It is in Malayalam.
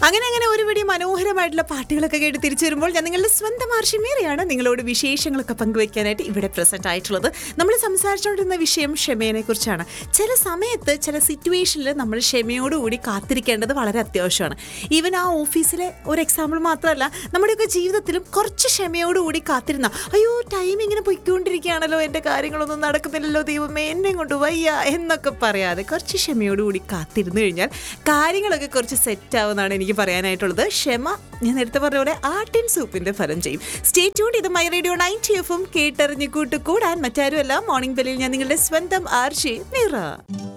അങ്ങനെ അങ്ങനെ ഒരു പിടി മനോഹരമായിട്ടുള്ള പാട്ടുകളൊക്കെ കേട്ട് തിരിച്ചു വരുമ്പോൾ ഞാൻ നിങ്ങളുടെ സ്വന്തം ആർഷിമേറിയാണ് നിങ്ങളോട് വിശേഷങ്ങളൊക്കെ പങ്കുവയ്ക്കാനായിട്ട് ഇവിടെ പ്രസന്റ് ആയിട്ടുള്ളത് നമ്മൾ സംസാരിച്ചുകൊണ്ടിരുന്ന വിഷയം ക്ഷമയെ കുറിച്ചാണ് ചില സമയത്ത് ചില സിറ്റുവേഷനിൽ നമ്മൾ ക്ഷമയോടുകൂടി കാത്തിരിക്കേണ്ടത് വളരെ അത്യാവശ്യമാണ് ഈവൻ ആ ഓഫീസിലെ ഒരു എക്സാമ്പിൾ മാത്രമല്ല നമ്മുടെയൊക്കെ ജീവിതത്തിലും കുറച്ച് ക്ഷമയോടുകൂടി കാത്തിരുന്ന അയ്യോ ടൈം ഇങ്ങനെ പൊയ്ക്കൊണ്ടിരിക്കുകയാണല്ലോ എൻ്റെ കാര്യങ്ങളൊന്നും നടക്കുന്നില്ലല്ലോ ദൈവമേ എന്നെ കൊണ്ട് വയ്യ എന്നൊക്കെ പറയാതെ കുറച്ച് ക്ഷമയോടുകൂടി കാത്തിരുന്നു കഴിഞ്ഞാൽ കാര്യങ്ങളൊക്കെ കുറച്ച് സെറ്റ് ആവുമെന്നാണ് എനിക്ക് പറയാനായിട്ടുള്ളത് ക്ഷമ ഞാൻ നേരത്തെ പറഞ്ഞ പോലെ ആട്ടിൻ സൂപ്പിന്റെ ഫലം ചെയ്യും സ്റ്റേ ട്യൂൺ ഇത് മൈ റേഡിയോ നയൻറ്റി എഫും കേട്ടറിഞ്ഞ് കൂട്ടുകൂടാൻ മറ്റാരുമല്ല മോർണിംഗ് ബെല്ലിൽ ഞാൻ നിങ്ങളുടെ സ്വന്തം ആർഷി നിറ